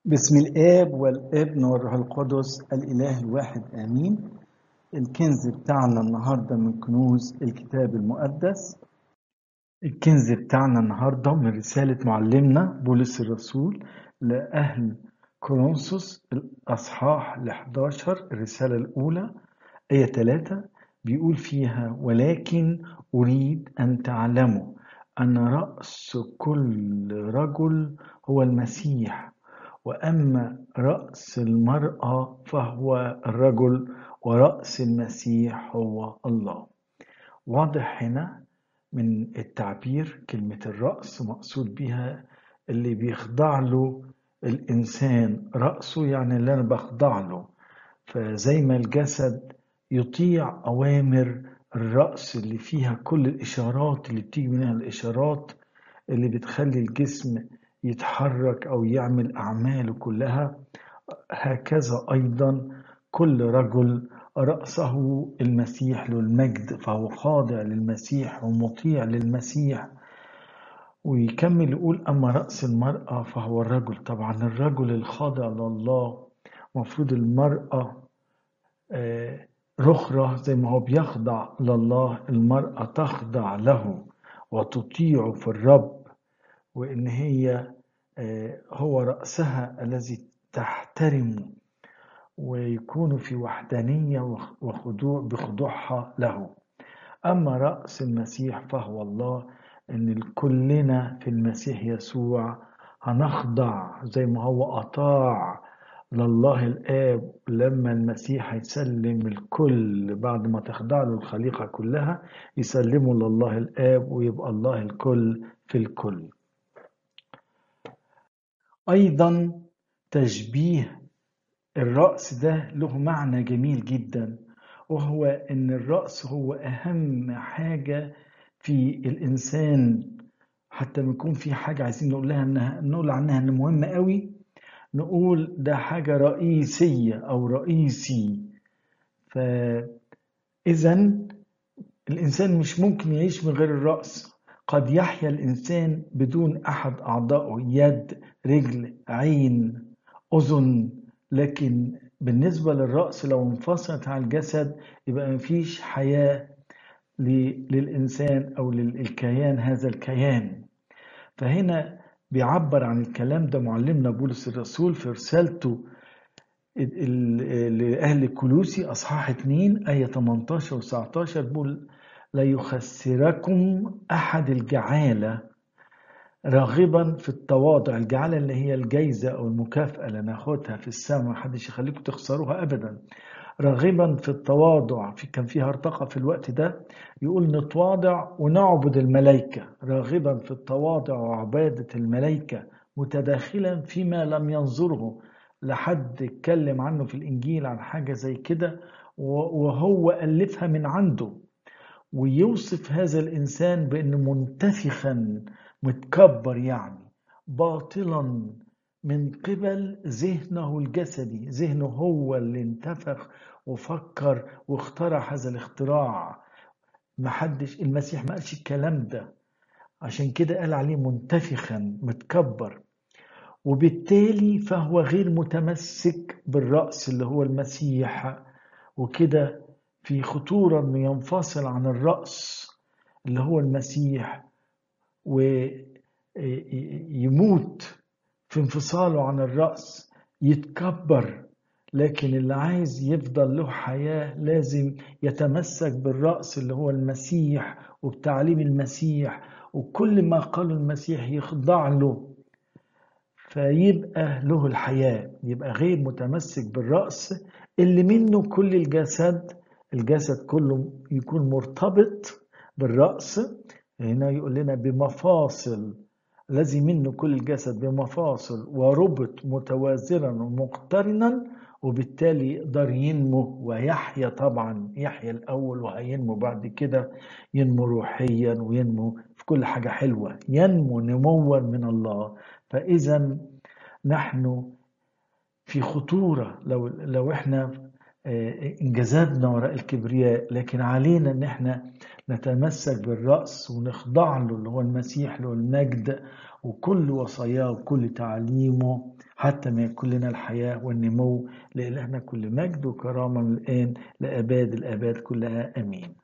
بسم الآب والابن والروح القدس الإله الواحد آمين الكنز بتاعنا النهاردة من كنوز الكتاب المقدس الكنز بتاعنا النهاردة من رسالة معلمنا بولس الرسول لأهل كورنثوس الأصحاح ال 11 الرسالة الأولى آية 3 بيقول فيها ولكن أريد أن تعلموا أن رأس كل رجل هو المسيح وأما رأس المرأة فهو الرجل ورأس المسيح هو الله واضح هنا من التعبير كلمة الرأس مقصود بها اللي بيخضع له الإنسان رأسه يعني اللي أنا بخضع له فزي ما الجسد يطيع أوامر الرأس اللي فيها كل الإشارات اللي بتيجي منها الإشارات اللي بتخلي الجسم يتحرك أو يعمل أعماله كلها هكذا أيضا كل رجل رأسه المسيح له المجد فهو خاضع للمسيح ومطيع للمسيح ويكمل يقول أما رأس المرأة فهو الرجل طبعا الرجل الخاضع لله مفروض المرأة رخرة زي ما هو بيخضع لله المرأة تخضع له وتطيع في الرب وإن هي هو رأسها الذي تحترمه ويكون في وحدانية وخضوع بخضوعها له أما رأس المسيح فهو الله إن كلنا في المسيح يسوع هنخضع زي ما هو أطاع لله الآب لما المسيح يسلم الكل بعد ما تخضع له الخليقة كلها يسلمه لله الآب ويبقى الله الكل في الكل أيضا تشبيه الرأس ده له معنى جميل جدا وهو إن الرأس هو أهم حاجة في الإنسان حتى ما يكون في حاجة عايزين نقول لها إنها نقول عنها إن مهمة قوي نقول ده حاجة رئيسية أو رئيسي فإذا الإنسان مش ممكن يعيش من غير الرأس قد يحيا الإنسان بدون أحد أعضائه يد رجل عين أذن لكن بالنسبة للرأس لو انفصلت عن الجسد يبقى مفيش حياة للإنسان أو للكيان هذا الكيان فهنا بيعبر عن الكلام ده معلمنا بولس الرسول في رسالته لأهل كلوسي أصحاح 2 آية 18 و 19 بيقول لا يخسركم أحد الجعالة راغبا في التواضع الجعالة اللي هي الجايزة أو المكافأة اللي ناخدها في السماء محدش يخليكم تخسروها أبدا راغبا في التواضع في كان فيها ارتقى في الوقت ده يقول نتواضع ونعبد الملائكة راغبا في التواضع وعبادة الملائكة متداخلا فيما لم ينظره لحد اتكلم عنه في الإنجيل عن حاجة زي كده وهو ألفها من عنده ويوصف هذا الإنسان بأنه منتفخا متكبر يعني باطلا من قبل ذهنه الجسدي ذهنه هو اللي انتفخ وفكر واخترع هذا الاختراع محدش المسيح ما قالش الكلام ده عشان كده قال عليه منتفخا متكبر وبالتالي فهو غير متمسك بالرأس اللي هو المسيح وكده في خطورة انه ينفصل عن الرأس اللي هو المسيح ويموت في انفصاله عن الرأس يتكبر لكن اللي عايز يفضل له حياة لازم يتمسك بالرأس اللي هو المسيح وبتعليم المسيح وكل ما قاله المسيح يخضع له فيبقى له الحياة يبقى غير متمسك بالرأس اللي منه كل الجسد الجسد كله يكون مرتبط بالرأس هنا يقول لنا بمفاصل الذي منه كل الجسد بمفاصل وربط متوازنا ومقترنا وبالتالي يقدر ينمو ويحيا طبعا يحيا الأول وهينمو بعد كده ينمو روحيا وينمو في كل حاجة حلوة ينمو نموا من الله فإذا نحن في خطورة لو لو احنا انجذبنا وراء الكبرياء لكن علينا ان احنا نتمسك بالرأس ونخضع له اللي هو المسيح له المجد وكل وصاياه وكل تعليمه حتى ما يكون لنا الحياة والنمو لإلهنا كل مجد وكرامة من الآن لأباد الآباد كلها أمين